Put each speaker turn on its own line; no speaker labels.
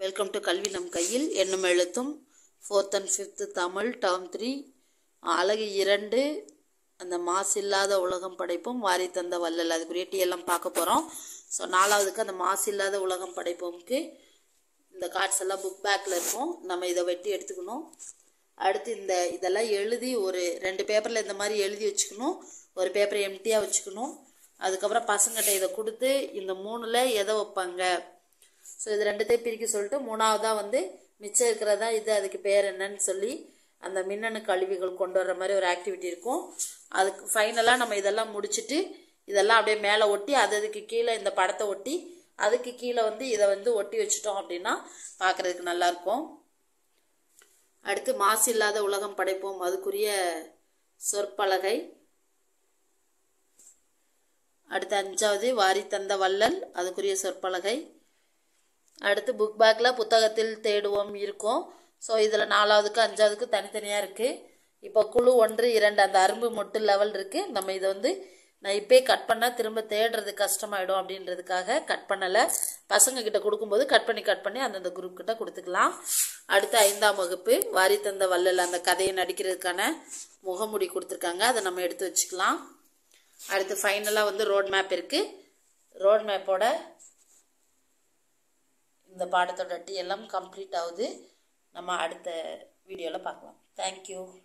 welcome to கல்வி நம் கையில் எண்ணும் எழுத்தும் fourth and fifth Tamil term three அழகு இரண்டு அந்த மாசு இல்லாத உலகம் படைப்போம் வாரி தந்த வள்ளல் அதுக்குரிய டீ எல்லாம் பார்க்க போகிறோம் ஸோ நாலாவதுக்கு அந்த மாசு இல்லாத உலகம் படைப்போம்க்கு இந்த கார்ட்ஸ் எல்லாம் புக் பேக்கில் இருக்கும் நம்ம இதை வெட்டி எடுத்துக்கணும் அடுத்து இந்த இதெல்லாம் எழுதி ஒரு ரெண்டு பேப்பரில் இந்த மாதிரி எழுதி வச்சுக்கணும் ஒரு பேப்பரை எம்டியாக வச்சுக்கணும் அதுக்கப்புறம் பசங்கிட்ட இதை கொடுத்து இந்த மூணில் எதை வைப்பாங்க ஸோ இது ரெண்டுத்தையும் பிரிக்க சொல்லிட்டு மூணாவதாக வந்து மிச்சம் இருக்கிறதா இது அதுக்கு பேர் என்னன்னு சொல்லி அந்த மின்னணு கழிவுகள் கொண்டு வர்ற மாதிரி ஒரு ஆக்டிவிட்டி இருக்கும் அதுக்கு ஃபைனலாக நம்ம இதெல்லாம் முடிச்சுட்டு இதெல்லாம் அப்படியே மேலே ஒட்டி அது அதுக்கு கீழே இந்த படத்தை ஒட்டி அதுக்கு கீழே வந்து இதை வந்து ஒட்டி வச்சுட்டோம் அப்படின்னா பார்க்குறதுக்கு நல்லாயிருக்கும் அடுத்து மாசு இல்லாத உலகம் படைப்போம் அதுக்குரிய சொற்பலகை அடுத்து அஞ்சாவது வாரி தந்த வள்ளல் அதுக்குரிய சொற்பலகை அடுத்து புக் பேக்கில் புத்தகத்தில் தேடுவோம் இருக்கும் ஸோ இதில் நாலாவதுக்கு அஞ்சாவதுக்கு தனித்தனியாக இருக்குது இப்போ குழு ஒன்று இரண்டு அந்த அரும்பு மொட்டு லெவல் இருக்குது நம்ம இதை வந்து நான் இப்போயே கட் பண்ணால் திரும்ப தேடுறது கஷ்டமாயிடும் அப்படின்றதுக்காக கட் பண்ணலை பசங்க கிட்ட கொடுக்கும்போது கட் பண்ணி கட் பண்ணி அந்தந்த குரூப் கிட்ட கொடுத்துக்கலாம் அடுத்து ஐந்தாம் வகுப்பு வாரி தந்த வள்ளல் அந்த கதையை நடிக்கிறதுக்கான முகமுடி கொடுத்துருக்காங்க அதை நம்ம எடுத்து வச்சுக்கலாம் அடுத்து ஃபைனலாக வந்து ரோட் மேப் இருக்குது ரோட் மேப்போட இந்த பாடத்தோட டீ எல்லாம் கம்ப்ளீட் ஆகுது நம்ம அடுத்த வீடியோவில் பார்க்கலாம் தேங்க்யூ